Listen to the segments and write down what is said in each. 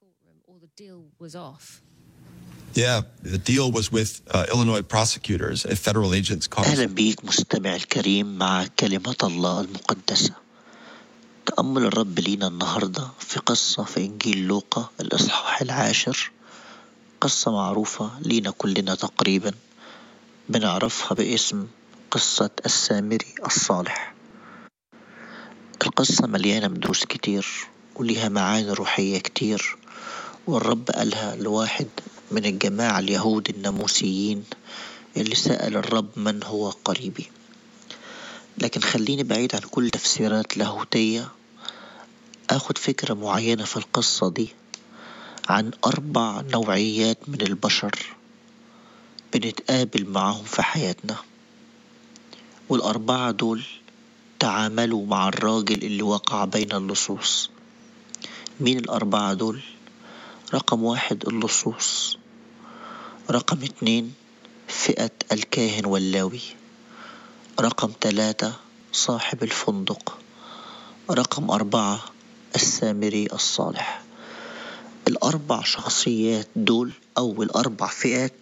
or the deal was off. Yeah, the deal was with uh, Illinois prosecutors, a federal agent's car. أهلا بيك مستمع الكريم مع كلمة الله المقدسة تأمل الرب لينا النهاردة في قصة في إنجيل لوقا الإصحاح العاشر قصة معروفة لينا كلنا تقريبا بنعرفها باسم قصة السامري الصالح القصة مليانة من دروس كتير وليها معاني روحية كتير والرب قالها لواحد من الجماعة اليهود الناموسيين اللي سأل الرب من هو قريبي لكن خليني بعيد عن كل تفسيرات لاهوتية أخد فكرة معينة في القصة دي عن أربع نوعيات من البشر بنتقابل معهم في حياتنا والأربعة دول تعاملوا مع الراجل اللي وقع بين اللصوص مين الأربعة دول؟ رقم واحد اللصوص رقم اتنين فئة الكاهن واللاوي رقم ثلاثة صاحب الفندق رقم أربعة السامري الصالح الأربع شخصيات دول أو الأربع فئات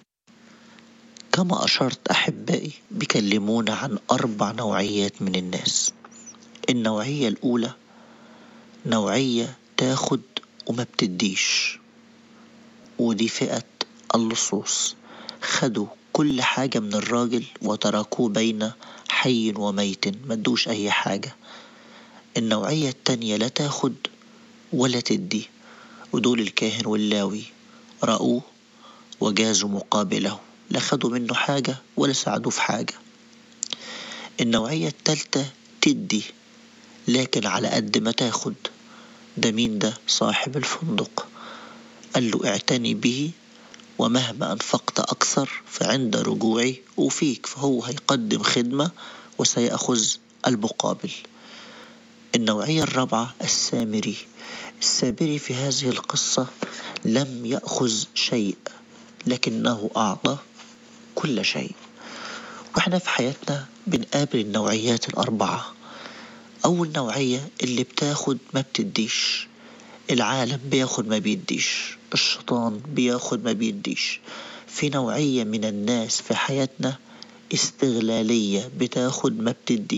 كما أشرت أحبائي بيكلمونا عن أربع نوعيات من الناس النوعية الأولى نوعية تاخد وما بتديش ودي فئة اللصوص خدوا كل حاجة من الراجل وتركوه بين حي وميت مدوش أي حاجة النوعية التانية لا تاخد ولا تدي ودول الكاهن واللاوي رأوه وجازوا مقابله لا خدوا منه حاجة ولا ساعدوه في حاجة النوعية التالتة تدي لكن على قد ما تاخد ده مين ده صاحب الفندق قال له اعتني به ومهما أنفقت أكثر فعند رجوعي أوفيك فهو هيقدم خدمة وسيأخذ المقابل النوعية الرابعة السامري السامري في هذه القصة لم يأخذ شيء لكنه أعطى كل شيء واحنا في حياتنا بنقابل النوعيات الأربعة أول نوعية اللي بتاخد ما بتديش العالم بياخد ما بيديش الشيطان بياخد ما بيديش في نوعية من الناس في حياتنا استغلالية بتاخد ما بتدي